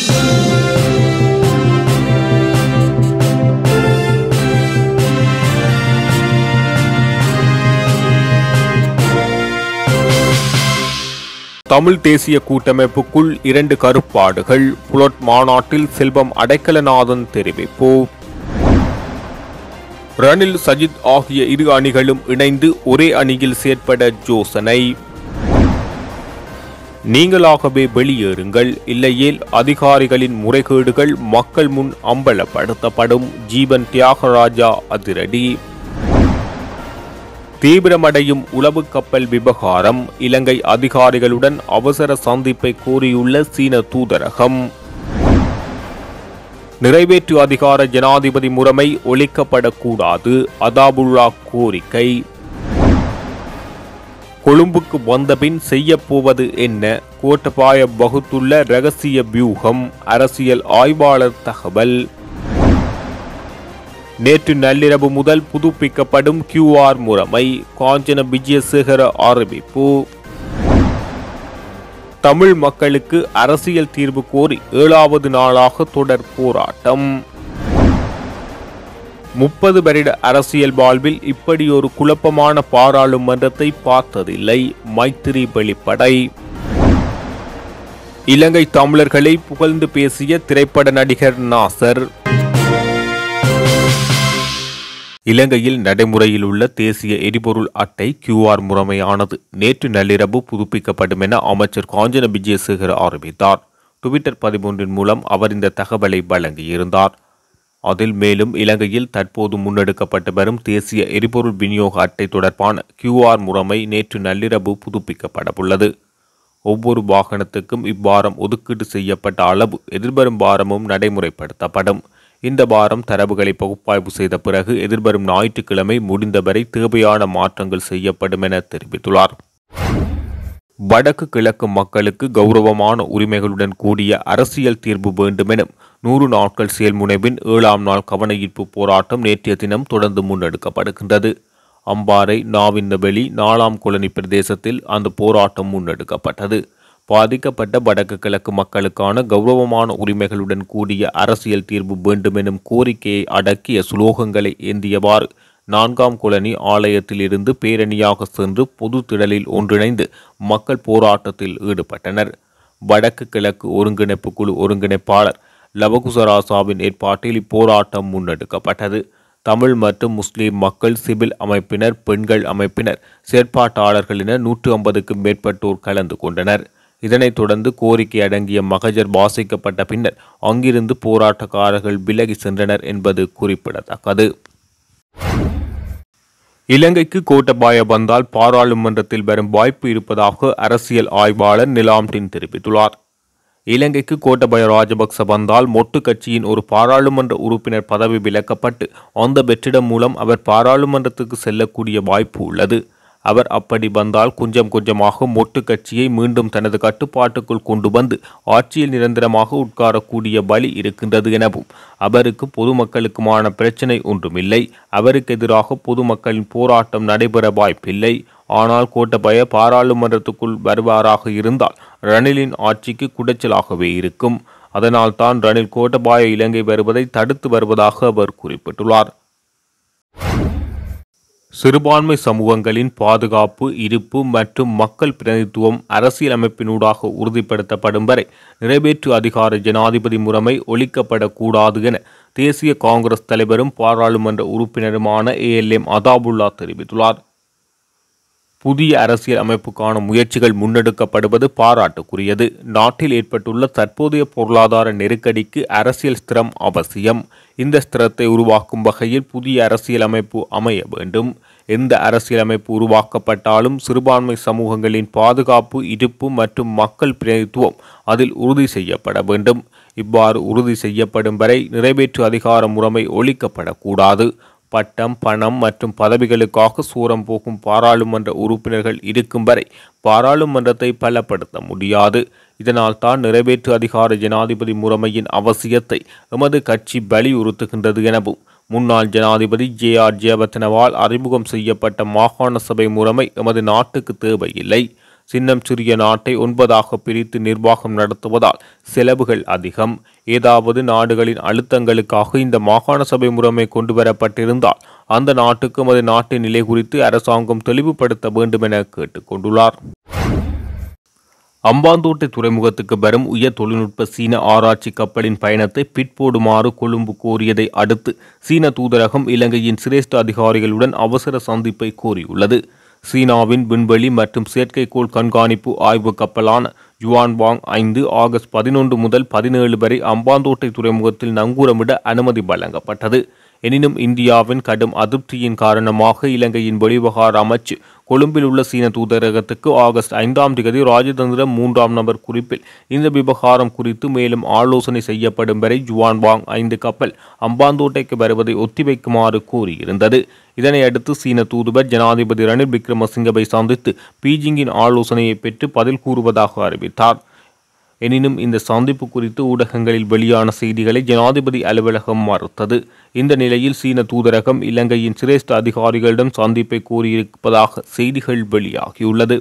தமிழ் தேசிய கூட்டமைப்புக்குள் இரண்டு கருப்பாடுகள் புலட் மாநாட்டில் செல்வம் அடைக்கலநாதன் தெரிவிப்பு ரணில் சஜித் ஆகிய இரு அணிகளும் இணைந்து ஒரே அணியில் செயற்பட யோசனை நீங்களாகவே வெளியேறுங்கள் இல்லையேல் அதிகாரிகளின் முறைகேடுகள் மக்கள் முன் அம்பலப்படுத்தப்படும் ஜீவன் தியாகராஜா அதிரடி தீவிரமடையும் உளவு கப்பல் விவகாரம் இலங்கை அதிகாரிகளுடன் அவசர சந்திப்பை கோரியுள்ள சீன தூதரகம் நிறைவேற்று அதிகார ஜனாதிபதி முறைமை ஒழிக்கப்படக்கூடாது அதாபுல்லா கோரிக்கை கொழும்புக்கு வந்தபின் செய்யப்போவது என்ன கோட்டபாய வகுத்துள்ள ரகசிய வியூகம் அரசியல் ஆய்வாளர் தகவல் நேற்று நள்ளிரவு முதல் புதுப்பிக்கப்படும் கியூஆர் முறைமை காஞ்சன விஜயசேகர அறிவிப்பு தமிழ் மக்களுக்கு அரசியல் தீர்வு கோரி ஏழாவது நாளாக தொடர் போராட்டம் முப்பது வருட அரசியல் வாழ்வில் இப்படி ஒரு குழப்பமான பாராளுமன்றத்தை பார்த்ததில்லை மைத்திரி வெளிப்படை இலங்கை தமிழர்களை புகழ்ந்து பேசிய திரைப்பட நடிகர் நாசர் இலங்கையில் நடைமுறையில் உள்ள தேசிய எரிபொருள் அட்டை கியூஆர் முறைமையானது நேற்று நள்ளிரவு புதுப்பிக்கப்படும் என அமைச்சர் காஞ்சன விஜயசேகர் ஆரம்பித்தார் டுவிட்டர் பதிமூன்றின் மூலம் அவர் இந்த தகவலை வழங்கியிருந்தார் அதில் மேலும் இலங்கையில் தற்போது முன்னெடுக்கப்பட்டு வரும் தேசிய எரிபொருள் விநியோக அட்டை தொடர்பான கியூஆர் முறைமை நேற்று நள்ளிரவு புதுப்பிக்கப்படவுள்ளது ஒவ்வொரு வாகனத்துக்கும் இவ்வாரம் ஒதுக்கீடு செய்யப்பட்ட அளவு எதிர்வரும் வாரமும் நடைமுறைப்படுத்தப்படும் இந்த வாரம் தரவுகளை பகுப்பாய்வு செய்த பிறகு எதிர்வரும் ஞாயிற்றுக்கிழமை முடிந்தவரை தேவையான மாற்றங்கள் செய்யப்படும் என தெரிவித்துள்ளார் வடக்கு கிழக்கு மக்களுக்கு கௌரவமான உரிமைகளுடன் கூடிய அரசியல் தீர்வு வேண்டுமெனும் நூறு நாட்கள் செயல்முனைவின் ஏழாம் நாள் கவனஈர்ப்பு போராட்டம் நேற்றைய தினம் தொடர்ந்து முன்னெடுக்கப்படுகின்றது அம்பாறை நாவின்னவெளி நாலாம் குளனி பிரதேசத்தில் அந்த போராட்டம் முன்னெடுக்கப்பட்டது பாதிக்கப்பட்ட வடக்கு கிழக்கு மக்களுக்கான கௌரவமான உரிமைகளுடன் கூடிய அரசியல் தீர்வு வேண்டுமெனும் கோரிக்கையை அடக்கிய சுலோகங்களை ஏந்தியவாறு நான்காம் குளனி ஆலயத்தில் இருந்து பேரணியாக சென்று பொது திடலில் ஒன்றிணைந்து மக்கள் போராட்டத்தில் ஈடுபட்டனர் வடக்கு கிழக்கு ஒருங்கிணைப்பு குழு ஒருங்கிணைப்பாளர் லவகுசராசாவின் ஏற்பாட்டில் இப்போராட்டம் முன்னெடுக்கப்பட்டது தமிழ் மற்றும் முஸ்லிம் மக்கள் சிவில் அமைப்பினர் பெண்கள் அமைப்பினர் செயற்பாட்டாளர்கள் என நூற்று ஐம்பதுக்கும் மேற்பட்டோர் கலந்து கொண்டனர் இதனைத் தொடர்ந்து கோரிக்கை அடங்கிய மகஜர் வாசிக்கப்பட்ட பின்னர் அங்கிருந்து போராட்டக்காரர்கள் விலகி சென்றனர் என்பது குறிப்பிடத்தக்கது இலங்கைக்கு கோட்டபாய வந்தால் பாராளுமன்றத்தில் வரும் வாய்ப்பு இருப்பதாக அரசியல் ஆய்வாளர் நிலாம்டின் தெரிவித்துள்ளார் இலங்கைக்கு கோட்டபய ராஜபக்ச வந்தால் மொட்டு கட்சியின் ஒரு பாராளுமன்ற உறுப்பினர் பதவி விலக்கப்பட்டு அந்த வெற்றிடம் மூலம் அவர் பாராளுமன்றத்துக்கு செல்லக்கூடிய வாய்ப்பு உள்ளது அவர் அப்படி வந்தால் கொஞ்சம் கொஞ்சமாக மொட்டு கட்சியை மீண்டும் தனது கட்டுப்பாட்டுக்குள் கொண்டு வந்து ஆட்சியில் நிரந்தரமாக உட்காரக்கூடிய வழி இருக்கின்றது எனவும் அவருக்கு பொதுமக்களுக்குமான பிரச்சினை ஒன்றுமில்லை அவருக்கு எதிராக பொதுமக்களின் போராட்டம் நடைபெற வாய்ப்பில்லை ஆனால் கோட்டபய பாராளுமன்றத்துக்குள் வருவாராக இருந்தால் ரணிலின் ஆட்சிக்கு குடைச்சலாகவே இருக்கும் அதனால் தான் ரணில் கோட்டபாய இலங்கை வருவதை தடுத்து வருவதாக அவர் குறிப்பிட்டுள்ளார் சிறுபான்மை சமூகங்களின் பாதுகாப்பு இருப்பு மற்றும் மக்கள் பிரதிநிதித்துவம் அரசியலமைப்பினூடாக உறுதிப்படுத்தப்படும் வரை நிறைவேற்று அதிகார ஜனாதிபதி முறைமை ஒழிக்கப்படக்கூடாது என தேசிய காங்கிரஸ் தலைவரும் பாராளுமன்ற உறுப்பினருமான ஏஎல்எம் அதாபுல்லா தெரிவித்துள்ளார் புதிய அரசியல் அமைப்புக்கான முயற்சிகள் முன்னெடுக்கப்படுவது பாராட்டுக்குரியது நாட்டில் ஏற்பட்டுள்ள தற்போதைய பொருளாதார நெருக்கடிக்கு அரசியல் ஸ்திரம் அவசியம் இந்த ஸ்திரத்தை உருவாக்கும் வகையில் புதிய அரசியல் அமைப்பு அமைய வேண்டும் எந்த அரசியலமைப்பு உருவாக்கப்பட்டாலும் சிறுபான்மை சமூகங்களின் பாதுகாப்பு இருப்பு மற்றும் மக்கள் பிரதித்துவம் அதில் உறுதி செய்யப்பட வேண்டும் இவ்வாறு உறுதி செய்யப்படும் வரை நிறைவேற்று அதிகார முறைமை ஒழிக்கப்படக்கூடாது பட்டம் பணம் மற்றும் பதவிகளுக்காக சூரம் போகும் பாராளுமன்ற உறுப்பினர்கள் இருக்கும் வரை பாராளுமன்றத்தை பலப்படுத்த முடியாது இதனால் தான் நிறைவேற்று அதிகார ஜனாதிபதி முறைமையின் அவசியத்தை எமது கட்சி வலியுறுத்துகின்றது எனவும் முன்னாள் ஜனாதிபதி ஜே ஆர் ஜெயவர்த்தனவால் அறிமுகம் செய்யப்பட்ட மாகாண சபை முறைமை எமது நாட்டுக்கு தேவையில்லை சின்னம் சிறிய நாட்டை ஒன்பதாக பிரித்து நிர்வாகம் நடத்துவதால் செலவுகள் அதிகம் ஏதாவது நாடுகளின் அழுத்தங்களுக்காக இந்த மாகாண சபை முறைமை கொண்டுவரப்பட்டிருந்தால் அந்த நாட்டுக்கும் அது நாட்டின் நிலை குறித்து அரசாங்கம் தெளிவுபடுத்த வேண்டும் என கேட்டுக்கொண்டுள்ளார் அம்பாந்தோட்டை துறைமுகத்துக்கு வரும் உயர் தொழில்நுட்ப சீன ஆராய்ச்சி கப்பலின் பயணத்தை பிற்போடுமாறு கொழும்பு கோரியதை அடுத்து சீன தூதரகம் இலங்கையின் சிரேஷ்ட அதிகாரிகளுடன் அவசர சந்திப்பை கோரியுள்ளது சீனாவின் விண்வெளி மற்றும் செயற்கைக்கோள் கண்காணிப்பு ஆய்வு கப்பலான ஜுவான்வாங் ஐந்து ஆகஸ்ட் பதினொன்று முதல் பதினேழு வரை அம்பாந்தோட்டை துறைமுகத்தில் நங்கூரமிட அனுமதி வழங்கப்பட்டது எனினும் இந்தியாவின் கடும் அதிருப்தியின் காரணமாக இலங்கையின் வெளிவகார அமைச்சு கொழும்பில் உள்ள சீன தூதரகத்துக்கு ஆகஸ்ட் ஐந்தாம் தேதி ராஜதந்திர மூன்றாம் நபர் குறிப்பில் இந்த விவகாரம் குறித்து மேலும் ஆலோசனை செய்யப்படும் வரை ஜுவான்வாங் ஐந்து கப்பல் அம்பாந்தோட்டைக்கு வருவதை ஒத்திவைக்குமாறு கூறியிருந்தது இதனை அடுத்து சீன தூதுவர் ஜனாதிபதி ரணில் விக்ரமசிங்கவை சந்தித்து பீஜிங்கின் ஆலோசனையை பெற்று பதில் கூறுவதாக அறிவித்தார் எனினும் இந்த சந்திப்பு குறித்து ஊடகங்களில் வெளியான செய்திகளை ஜனாதிபதி அலுவலகம் மறுத்தது இந்த நிலையில் சீன தூதரகம் இலங்கையின் சிரேஷ்ட அதிகாரிகளிடம் சந்திப்பை கோரியிருப்பதாக செய்திகள் வெளியாகியுள்ளது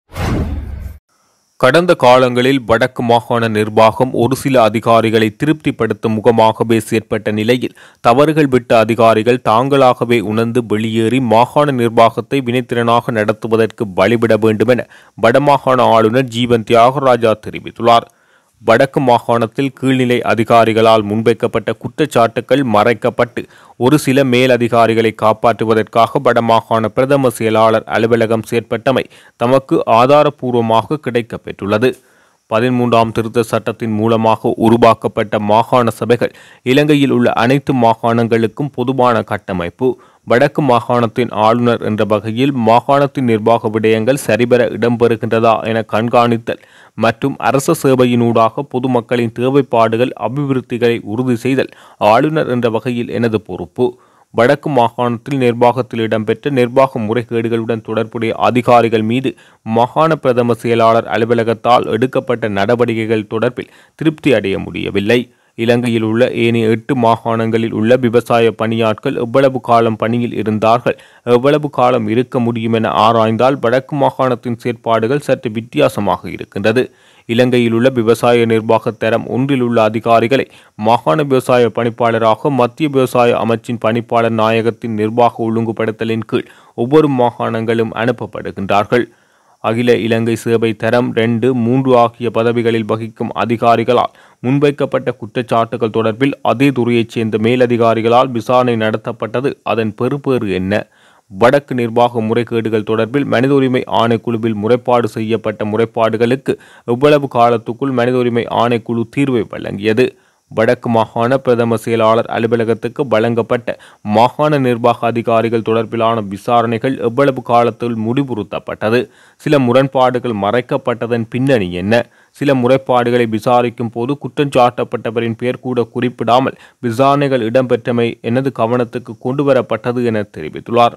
கடந்த காலங்களில் வடக்கு மாகாண நிர்வாகம் ஒரு சில அதிகாரிகளை திருப்திப்படுத்தும் முகமாகவே செயற்பட்ட நிலையில் தவறுகள் விட்ட அதிகாரிகள் தாங்களாகவே உணர்ந்து வெளியேறி மாகாண நிர்வாகத்தை வினைத்திறனாக நடத்துவதற்கு வழிவிட வேண்டும் என வடமாகாண ஆளுநர் ஜீவன் தியாகராஜா தெரிவித்துள்ளார் வடக்கு மாகாணத்தில் கீழ்நிலை அதிகாரிகளால் முன்வைக்கப்பட்ட குற்றச்சாட்டுகள் மறைக்கப்பட்டு ஒரு சில மேலதிகாரிகளை காப்பாற்றுவதற்காக வடமாகாண பிரதம செயலாளர் அலுவலகம் செயற்பட்டமை தமக்கு ஆதாரபூர்வமாக கிடைக்கப்பெற்றுள்ளது பதிமூன்றாம் திருத்த சட்டத்தின் மூலமாக உருவாக்கப்பட்ட மாகாண சபைகள் இலங்கையில் உள்ள அனைத்து மாகாணங்களுக்கும் பொதுவான கட்டமைப்பு வடக்கு மாகாணத்தின் ஆளுநர் என்ற வகையில் மாகாணத்தின் நிர்வாக விடயங்கள் சரிபெற இடம்பெறுகின்றதா என கண்காணித்தல் மற்றும் அரச சேவையினூடாக பொதுமக்களின் தேவைப்பாடுகள் அபிவிருத்திகளை உறுதி செய்தல் ஆளுநர் என்ற வகையில் எனது பொறுப்பு வடக்கு மாகாணத்தில் நிர்வாகத்தில் இடம்பெற்ற நிர்வாக முறைகேடுகளுடன் தொடர்புடைய அதிகாரிகள் மீது மாகாண பிரதம செயலாளர் அலுவலகத்தால் எடுக்கப்பட்ட நடவடிக்கைகள் தொடர்பில் திருப்தி அடைய முடியவில்லை இலங்கையில் உள்ள ஏனைய எட்டு மாகாணங்களில் உள்ள விவசாய பணியாட்கள் எவ்வளவு காலம் பணியில் இருந்தார்கள் எவ்வளவு காலம் இருக்க முடியும் என ஆராய்ந்தால் வடக்கு மாகாணத்தின் செயற்பாடுகள் சற்று வித்தியாசமாக இருக்கின்றது இலங்கையில் உள்ள விவசாய நிர்வாக தரம் ஒன்றில் உள்ள அதிகாரிகளை மாகாண விவசாய பணிப்பாளராக மத்திய விவசாய அமைச்சின் பணிப்பாளர் நாயகத்தின் நிர்வாக ஒழுங்குபடுத்தலின் கீழ் ஒவ்வொரு மாகாணங்களும் அனுப்பப்படுகின்றார்கள் அகில இலங்கை சேவை தரம் ரெண்டு மூன்று ஆகிய பதவிகளில் வகிக்கும் அதிகாரிகளால் முன்வைக்கப்பட்ட குற்றச்சாட்டுகள் தொடர்பில் அதே துறையைச் சேர்ந்த மேலதிகாரிகளால் விசாரணை நடத்தப்பட்டது அதன் பெறுபேறு என்ன வடக்கு நிர்வாக முறைகேடுகள் தொடர்பில் மனித உரிமை ஆணைக்குழுவில் முறைப்பாடு செய்யப்பட்ட முறைப்பாடுகளுக்கு எவ்வளவு காலத்துக்குள் மனித உரிமை ஆணைக்குழு தீர்வை வழங்கியது வடக்கு மாகாண பிரதம செயலாளர் அலுவலகத்துக்கு வழங்கப்பட்ட மாகாண நிர்வாக அதிகாரிகள் தொடர்பிலான விசாரணைகள் எவ்வளவு காலத்தில் முடிவுறுத்தப்பட்டது சில முரண்பாடுகள் மறைக்கப்பட்டதன் பின்னணி என்ன சில முறைப்பாடுகளை விசாரிக்கும் போது குற்றஞ்சாட்டப்பட்டவரின் பெயர் கூட குறிப்பிடாமல் விசாரணைகள் இடம்பெற்றமை எனது கவனத்துக்கு கொண்டுவரப்பட்டது என தெரிவித்துள்ளார்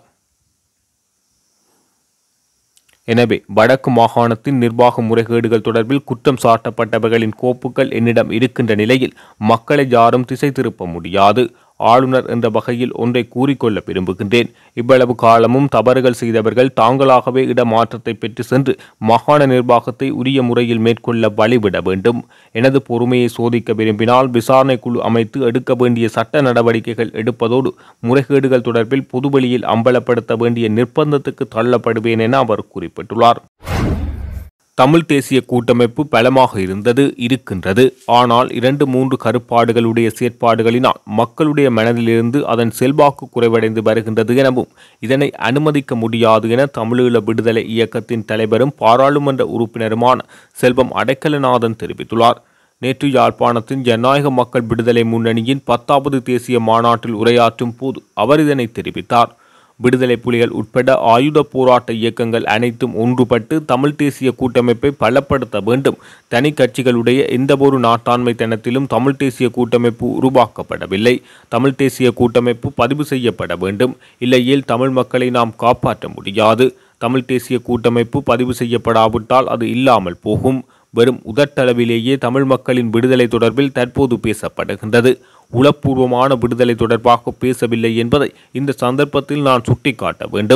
எனவே வடக்கு மாகாணத்தின் நிர்வாக முறைகேடுகள் தொடர்பில் குற்றம் சாட்டப்பட்டவர்களின் கோப்புகள் என்னிடம் இருக்கின்ற நிலையில் மக்களை யாரும் திசை திருப்ப முடியாது ஆளுநர் என்ற வகையில் ஒன்றை கூறிக்கொள்ள விரும்புகின்றேன் இவ்வளவு காலமும் தவறுகள் செய்தவர்கள் தாங்களாகவே இடமாற்றத்தை பெற்று சென்று மாகாண நிர்வாகத்தை உரிய முறையில் மேற்கொள்ள வழிவிட வேண்டும் எனது பொறுமையை சோதிக்க விரும்பினால் விசாரணை குழு அமைத்து எடுக்க வேண்டிய சட்ட நடவடிக்கைகள் எடுப்பதோடு முறைகேடுகள் தொடர்பில் பொதுவெளியில் அம்பலப்படுத்த வேண்டிய நிர்பந்தத்துக்கு தள்ளப்படுவேன் என அவர் குறிப்பிட்டுள்ளார் தமிழ் தேசிய கூட்டமைப்பு பலமாக இருந்தது இருக்கின்றது ஆனால் இரண்டு மூன்று கருப்பாடுகளுடைய செயற்பாடுகளினால் மக்களுடைய மனதிலிருந்து அதன் செல்வாக்கு குறைவடைந்து வருகின்றது எனவும் இதனை அனுமதிக்க முடியாது என தமிழீழ விடுதலை இயக்கத்தின் தலைவரும் பாராளுமன்ற உறுப்பினருமான செல்வம் அடைக்கலநாதன் தெரிவித்துள்ளார் நேற்று யாழ்ப்பாணத்தின் ஜனநாயக மக்கள் விடுதலை முன்னணியின் பத்தாவது தேசிய மாநாட்டில் உரையாற்றும் போது அவர் இதனை தெரிவித்தார் விடுதலை புலிகள் உட்பட ஆயுத போராட்ட இயக்கங்கள் அனைத்தும் ஒன்றுபட்டு தமிழ் தேசிய கூட்டமைப்பை பலப்படுத்த வேண்டும் தனி கட்சிகளுடைய எந்தவொரு நாட்டாண்மை தனத்திலும் தமிழ் தேசிய கூட்டமைப்பு உருவாக்கப்படவில்லை தமிழ் தேசிய கூட்டமைப்பு பதிவு செய்யப்பட வேண்டும் இல்லையேல் தமிழ் மக்களை நாம் காப்பாற்ற முடியாது தமிழ் தேசிய கூட்டமைப்பு பதிவு செய்யப்படாவிட்டால் அது இல்லாமல் போகும் வெறும் உதட்டளவிலேயே தமிழ் மக்களின் விடுதலை தொடர்பில் தற்போது பேசப்படுகின்றது உளப்பூர்வமான விடுதலை தொடர்பாக பேசவில்லை என்பதை இந்த சந்தர்ப்பத்தில் நான் சுட்டிக்காட்ட வேண்டும்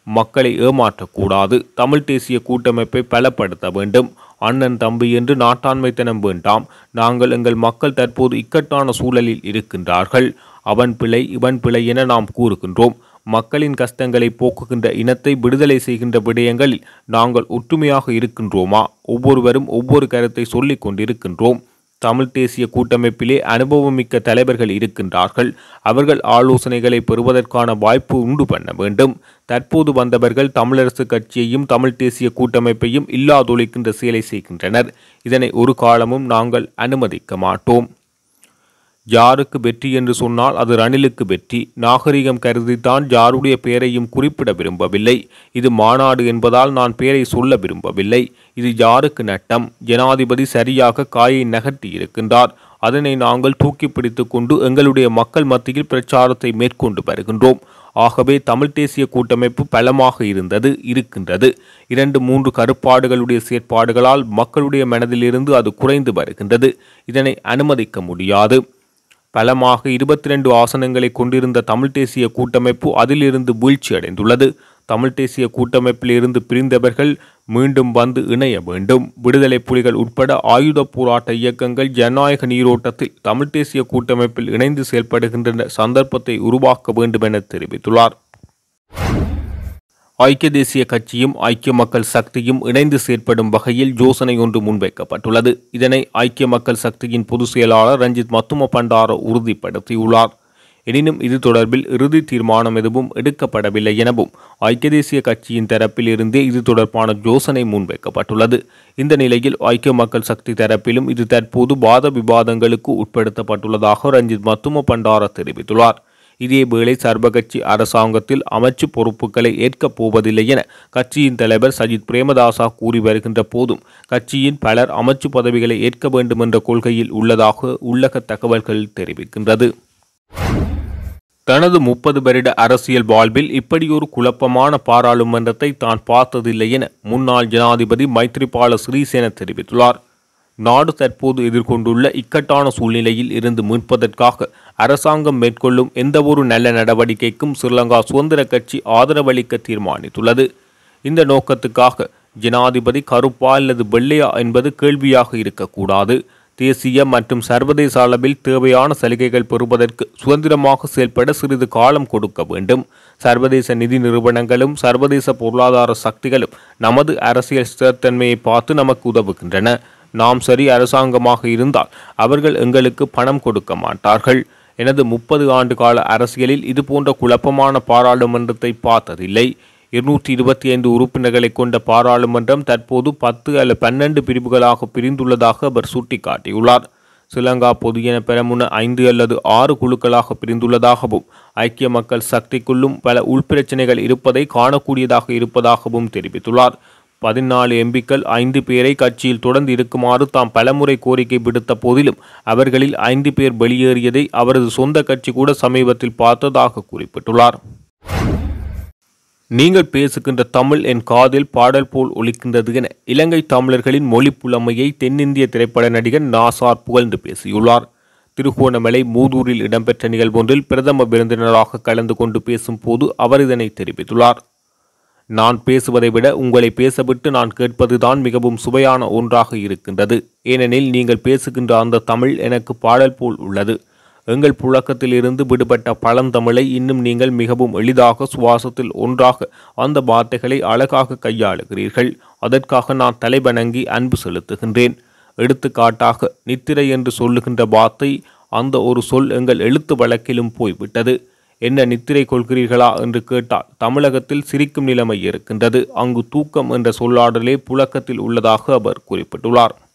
மக்களை ஏமாற்றக்கூடாது தமிழ் தேசிய கூட்டமைப்பை பலப்படுத்த வேண்டும் அண்ணன் தம்பி என்று நாட்டாண்மைத்தனம் வேண்டாம் நாங்கள் எங்கள் மக்கள் தற்போது இக்கட்டான சூழலில் இருக்கின்றார்கள் அவன் பிழை இவன் பிழை என நாம் கூறுகின்றோம் மக்களின் கஷ்டங்களை போக்குகின்ற இனத்தை விடுதலை செய்கின்ற விடயங்களில் நாங்கள் ஒற்றுமையாக இருக்கின்றோமா ஒவ்வொருவரும் ஒவ்வொரு கருத்தை சொல்லிக் கொண்டிருக்கின்றோம் தமிழ் தேசிய கூட்டமைப்பிலே அனுபவமிக்க தலைவர்கள் இருக்கின்றார்கள் அவர்கள் ஆலோசனைகளை பெறுவதற்கான வாய்ப்பு உண்டு பண்ண வேண்டும் தற்போது வந்தவர்கள் தமிழரசு கட்சியையும் தமிழ் தேசிய கூட்டமைப்பையும் இல்லாதொழிக்கின்ற செயலை செய்கின்றனர் இதனை ஒரு காலமும் நாங்கள் அனுமதிக்க மாட்டோம் யாருக்கு வெற்றி என்று சொன்னால் அது ரணிலுக்கு வெற்றி நாகரிகம் கருதித்தான் யாருடைய பெயரையும் குறிப்பிட விரும்பவில்லை இது மாநாடு என்பதால் நான் பெயரை சொல்ல விரும்பவில்லை இது யாருக்கு நட்டம் ஜனாதிபதி சரியாக காயை நகர்த்தி இருக்கின்றார் அதனை நாங்கள் தூக்கி பிடித்து கொண்டு எங்களுடைய மக்கள் மத்தியில் பிரச்சாரத்தை மேற்கொண்டு வருகின்றோம் ஆகவே தமிழ் தேசிய கூட்டமைப்பு பலமாக இருந்தது இருக்கின்றது இரண்டு மூன்று கருப்பாடுகளுடைய செயற்பாடுகளால் மக்களுடைய மனதிலிருந்து அது குறைந்து வருகின்றது இதனை அனுமதிக்க முடியாது பலமாக இருபத்தி ரெண்டு ஆசனங்களை கொண்டிருந்த தமிழ் தேசிய கூட்டமைப்பு அதிலிருந்து வீழ்ச்சி அடைந்துள்ளது தமிழ் தேசிய கூட்டமைப்பில் இருந்து பிரிந்தவர்கள் மீண்டும் வந்து இணைய வேண்டும் விடுதலை புலிகள் உட்பட ஆயுத போராட்ட இயக்கங்கள் ஜனநாயக நீரோட்டத்தில் தமிழ் தேசிய கூட்டமைப்பில் இணைந்து செயல்படுகின்ற சந்தர்ப்பத்தை உருவாக்க வேண்டும் என தெரிவித்துள்ளார் ஐக்கிய தேசிய கட்சியும் ஐக்கிய மக்கள் சக்தியும் இணைந்து செயற்படும் வகையில் யோசனை ஒன்று முன்வைக்கப்பட்டுள்ளது இதனை ஐக்கிய மக்கள் சக்தியின் பொதுச் செயலாளர் ரஞ்சித் மத்தும பண்டார உறுதிப்படுத்தியுள்ளார் எனினும் இது தொடர்பில் இறுதி தீர்மானம் எதுவும் எடுக்கப்படவில்லை எனவும் ஐக்கிய தேசிய கட்சியின் தரப்பில் இருந்தே இது தொடர்பான யோசனை முன்வைக்கப்பட்டுள்ளது இந்த நிலையில் ஐக்கிய மக்கள் சக்தி தரப்பிலும் இது தற்போது வாத விவாதங்களுக்கு உட்படுத்தப்பட்டுள்ளதாக ரஞ்சித் மத்தும பண்டார தெரிவித்துள்ளார் இதேவேளை சர்வகட்சி அரசாங்கத்தில் அமைச்சு பொறுப்புகளை ஏற்கப் போவதில்லை என கட்சியின் தலைவர் சஜித் பிரேமதாசா கூறி வருகின்ற போதும் கட்சியின் பலர் அமைச்சு பதவிகளை ஏற்க வேண்டும் என்ற கொள்கையில் உள்ளதாக உள்ளக தகவல்கள் தெரிவிக்கின்றது தனது முப்பது வருட அரசியல் வாழ்வில் இப்படியொரு குழப்பமான பாராளுமன்றத்தை தான் பார்த்ததில்லை என முன்னாள் ஜனாதிபதி மைத்ரிபால சிறிசேன தெரிவித்துள்ளார் நாடு தற்போது எதிர்கொண்டுள்ள இக்கட்டான சூழ்நிலையில் இருந்து மீட்பதற்காக அரசாங்கம் மேற்கொள்ளும் எந்தவொரு நல்ல நடவடிக்கைக்கும் ஸ்ரீலங்கா சுதந்திர கட்சி ஆதரவளிக்க தீர்மானித்துள்ளது இந்த நோக்கத்துக்காக ஜனாதிபதி கருப்பா அல்லது வெள்ளையா என்பது கேள்வியாக இருக்கக்கூடாது தேசிய மற்றும் சர்வதேச அளவில் தேவையான சலுகைகள் பெறுவதற்கு சுதந்திரமாக செயல்பட சிறிது காலம் கொடுக்க வேண்டும் சர்வதேச நிதி நிறுவனங்களும் சர்வதேச பொருளாதார சக்திகளும் நமது அரசியல் ஸ்திரத்தன்மையை பார்த்து நமக்கு உதவுகின்றன நாம் சரி அரசாங்கமாக இருந்தால் அவர்கள் எங்களுக்கு பணம் கொடுக்க மாட்டார்கள் எனது முப்பது ஆண்டு கால அரசியலில் இதுபோன்ற குழப்பமான பாராளுமன்றத்தை பார்த்ததில்லை இருநூற்றி இருபத்தி ஐந்து உறுப்பினர்களை கொண்ட பாராளுமன்றம் தற்போது பத்து அல்லது பன்னெண்டு பிரிவுகளாக பிரிந்துள்ளதாக அவர் சுட்டிக்காட்டியுள்ளார் ஸ்ரீலங்கா பொதுஜன பெரமுன ஐந்து அல்லது ஆறு குழுக்களாக பிரிந்துள்ளதாகவும் ஐக்கிய மக்கள் சக்திக்குள்ளும் பல உள்பிரச்சனைகள் இருப்பதை காணக்கூடியதாக இருப்பதாகவும் தெரிவித்துள்ளார் பதினாலு எம்பிக்கள் ஐந்து பேரை கட்சியில் தொடர்ந்து இருக்குமாறு தாம் பலமுறை கோரிக்கை விடுத்த போதிலும் அவர்களில் ஐந்து பேர் வெளியேறியதை அவரது சொந்த கட்சி கூட சமீபத்தில் பார்த்ததாக குறிப்பிட்டுள்ளார் நீங்கள் பேசுகின்ற தமிழ் என் காதில் பாடல் போல் ஒலிக்கின்றது என இலங்கை தமிழர்களின் மொழி புலமையை தென்னிந்திய திரைப்பட நடிகர் நாசார் புகழ்ந்து பேசியுள்ளார் திருகோணமலை மூதூரில் இடம்பெற்ற நிகழ்வொன்றில் பிரதம விருந்தினராக கலந்து கொண்டு பேசும்போது அவர் இதனை தெரிவித்துள்ளார் நான் பேசுவதை விட உங்களை பேசவிட்டு நான் கேட்பதுதான் மிகவும் சுவையான ஒன்றாக இருக்கின்றது ஏனெனில் நீங்கள் பேசுகின்ற அந்த தமிழ் எனக்கு பாடல் போல் உள்ளது எங்கள் புழக்கத்தில் இருந்து விடுபட்ட பழந்தமிழை இன்னும் நீங்கள் மிகவும் எளிதாக சுவாசத்தில் ஒன்றாக அந்த வார்த்தைகளை அழகாக கையாளுகிறீர்கள் அதற்காக நான் தலைவணங்கி அன்பு செலுத்துகின்றேன் எடுத்துக்காட்டாக நித்திரை என்று சொல்லுகின்ற வார்த்தை அந்த ஒரு சொல் எங்கள் எழுத்து வழக்கிலும் போய்விட்டது என்ன நித்திரை கொள்கிறீர்களா என்று கேட்டால் தமிழகத்தில் சிரிக்கும் நிலைமை இருக்கின்றது அங்கு தூக்கம் என்ற சொல்லாடலே புழக்கத்தில் உள்ளதாக அவர் குறிப்பிட்டுள்ளார்